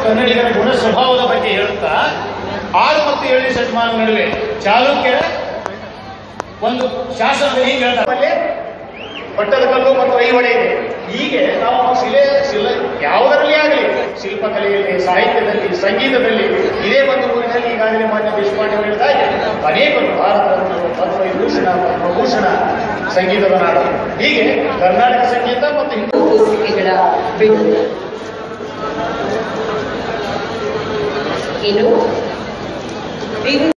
ಕನ್ನಡಿಗರ ಗುಣ ಸ್ವಭಾವದ ಬಗ್ಗೆ ಹೇಳುತ್ತಾ ಆರು ಮತ್ತು ಏಳನೇ ಶತಮಾನ ನಡುವೆ ಚಾಲುಕ್ಯರ ಒಂದು ಶಾಸನದಲ್ಲಿ ಹೀಗೆ ಹೇಳ್ತಾರೆ ಪಟ್ಟದಕಲ್ಲು ಮತ್ತು ಐಹೊಳೆ ಇದೆ ಹೀಗೆ ನಾವು ಶಿಲೆ ಶಿಲ ಯಾವುದರಲ್ಲಿ ಆಗಲಿ ಶಿಲ್ಪಕಲೆಯಲ್ಲಿ ಸಾಹಿತ್ಯದಲ್ಲಿ ಸಂಗೀತದಲ್ಲಿ ಇದೇ ಒಂದು ಊರಿನಲ್ಲಿ ಈಗಾಗಲೇ ಮಾನ್ಯ ದೇಶಪಾಂಡೆ ಅವರು ಹೇಳಿದ ಹಾಗೆ ಅನೇಕರು ಭಾರತ ಪದ್ಮವಿಭೂಷಣ ಪದ್ಮಭೂಷಣ ಸಂಗೀತದ ನಾಡು ಹೀಗೆ ಕರ್ನಾಟಕ ಸಂಗೀತ ಮತ್ತು ಹಿಂದೂ ಪುಸ್ತಕಗಳ ಬಿಡುಗಡೆ ಇನ್ನು ವಿವಿಧ